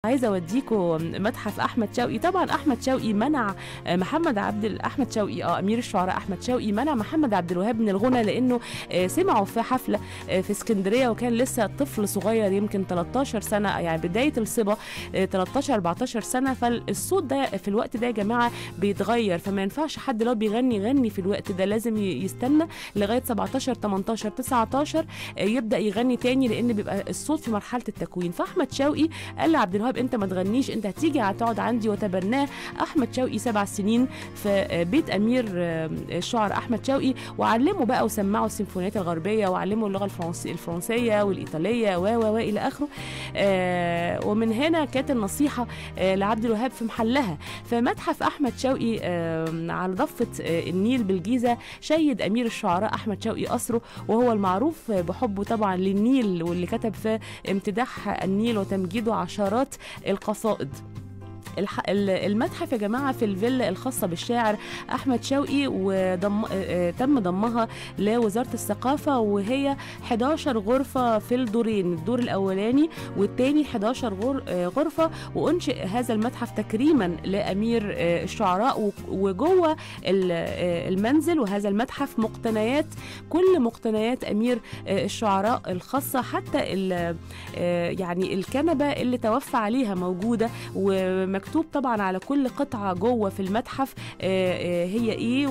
عايزه اوديكم متحف احمد شوقي طبعا احمد شوقي منع آه، محمد عبد ال- احمد شوقي اه امير الشعراء احمد شوقي منع محمد عبد الوهاب من الغنى لانه آه، سمعه في حفله آه، في اسكندريه وكان لسه طفل صغير يمكن 13 سنه يعني بدايه الصبا آه، 13 14 سنه فالصوت ده في الوقت ده يا جماعه بيتغير فما ينفعش حد لو بيغني يغني في الوقت ده لازم ي- يستنى لغايه 17 18 19 آه، يبدا يغني تاني لان بيبقى الصوت في مرحله التكوين فاحمد شوقي قال لعبد الوهاب انت ما تغنيش انت هتيجي هتقعد عندي وتبناه احمد شوقي سبع سنين في بيت امير الشعر احمد شوقي وعلمه بقى وسمعه السيمفونيات الغربيه وعلمه اللغه الفرنسي الفرنسيه والايطاليه و و و الى اخره آه، ومن هنا كانت النصيحه آه، لعبد الوهاب في محلها فمتحف احمد شوقي آه، على ضفه آه، النيل بالجيزه شيد امير الشعراء احمد شوقي قصره وهو المعروف بحبه طبعا للنيل واللي كتب في امتداح النيل وتمجيده عشرات القصائد الح... ال- المتحف يا جماعه في الفيلا الخاصه بالشاعر احمد شوقي وضم... آه، آه، تم ضمها لوزاره الثقافه وهي 11 غرفه في الدورين الدور الاولاني والثاني 11 غر... آه، غرفه وانشئ هذا المتحف تكريما لامير آه، الشعراء و- وجوه ال- آه، المنزل وهذا المتحف مقتنيات كل مقتنيات امير آه، الشعراء الخاصه حتى ال- آه، يعني الكنبه اللي توفى عليها موجوده ومكتوب طبعا على كل قطعه جوه في المتحف آه، آه، هي ايه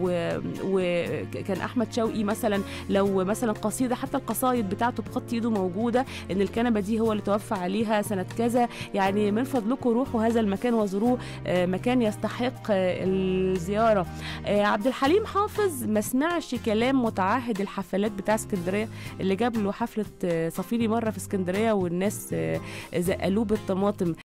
وكان احمد شوقي مثلا لو مثلا قصيده حتى القصايد بتاعته بخط ايده موجوده ان الكنبه دي هو اللي توفى عليها سنه كذا يعني من فضلكم روحوا هذا المكان وزوروه آه، مكان يستحق آه، الزياره آه، عبد الحليم حافظ ما سمعش كلام متعهد الحفلات بتاع اسكندريه اللي جاب له حفله آه، صفيري مره في اسكندريه والناس آه، زقلوه بالطماطم